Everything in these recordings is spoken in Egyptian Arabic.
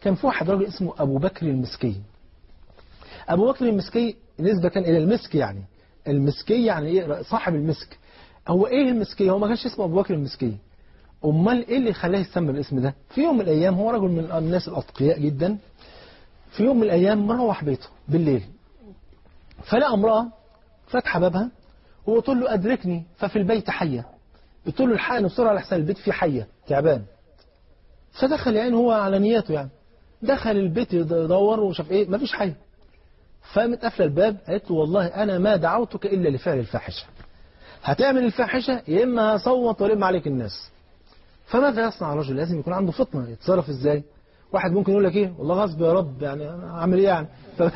كان في واحد راجل اسمه أبو بكر المسكي أبو بكر المسكي نسبة إلى المسك يعني المسكي يعني إيه صاحب المسك هو إيه المسكي هو ما كانش اسمه أبو بكر المسكي أمال إيه اللي خلاه يسمى بالاسم ده في يوم من الأيام هو رجل من الناس الأتقياء جدا في يوم من الأيام مروح بيته بالليل فلقى امرأة فاتحة بابها وقلت له أدركني ففي البيت حية قلت له الحقني بسرعة لحسن البيت فيه حية تعبان فدخل يعني هو على نياته يعني دخل البيت يدور وشاف ايه مفيش حية فقامت قافله الباب قالت له والله أنا ما دعوتك إلا لفعل الفاحشة هتعمل الفاحشة يا إما هصوت ولم عليك الناس فماذا يصنع الرجل لازم يكون عنده فطنة يتصرف إزاي واحد ممكن يقول لك إيه والله غصب يا رب يعني أعمل إيه يعني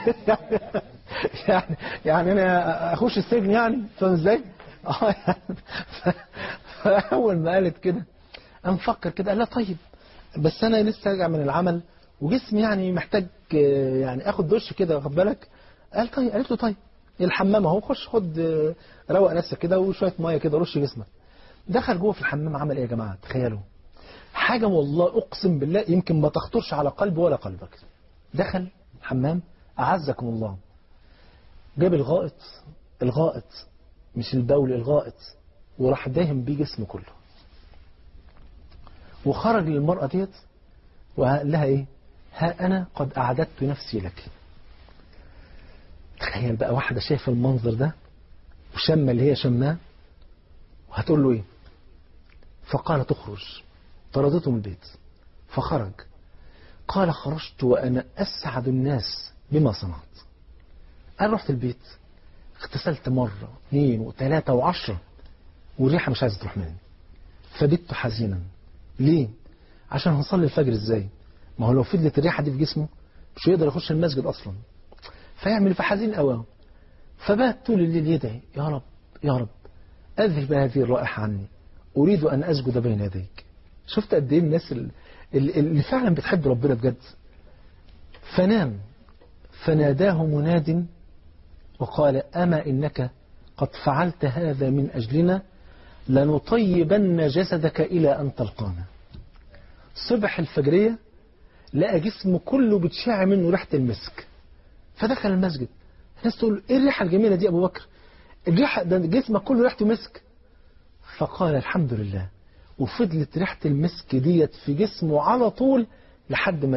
يعني يعني أنا أخش السجن يعني فاهم إزاي اه يعني فأول ما قالت كده قام فكر كده قال لا طيب بس أنا لسه راجع من العمل وجسمي يعني محتاج يعني اخد دش كده واخد بالك قال طيب قالت له طيب الحمام اهو خش خد روق نفسك كده وشويه ميه كده رش جسمك دخل جوه في الحمام عمل ايه يا جماعه تخيلوا حاجه والله اقسم بالله يمكن ما تخطرش على قلبي ولا قلبك دخل الحمام اعزكم الله جاب الغائط الغائط مش البول الغائط وراح داهم بيه جسمه كله وخرج للمرأة ديت وقال لها ايه ها أنا قد أعددت نفسي لك تخيل بقى واحدة شايفة المنظر ده وشم اللي هي شماه وهتقول له ايه فقال تخرج طردته من البيت فخرج قال خرجت وأنا أسعد الناس بما صنعت أنا رحت البيت اغتسلت مرة اثنين وثلاثة وعشرة والريحة مش عايزة تروح مني فبت حزينا ليه عشان هنصلي الفجر ازاي ما هو لو فضلت الريحة دي في جسمه مش هيقدر يخش المسجد أصلا فيعمل فحزين قوي فبات طول الليل يدعي يا رب يا رب أذهب هذه الرائحة عني أريد أن أسجد بين يديك شفت قد إيه الناس اللي فعلا بتحب ربنا بجد فنام فناداه مناد وقال أما إنك قد فعلت هذا من أجلنا لنطيبن جسدك إلى أن تلقانا صبح الفجرية لقى جسمه كله بتشع منه ريحة المسك فدخل المسجد الناس تقول ايه الريحة الجميلة دي ابو بكر الريحة ده جسمك كله ريحته مسك فقال الحمد لله وفضلت ريحة المسك ديت في جسمه على طول لحد ما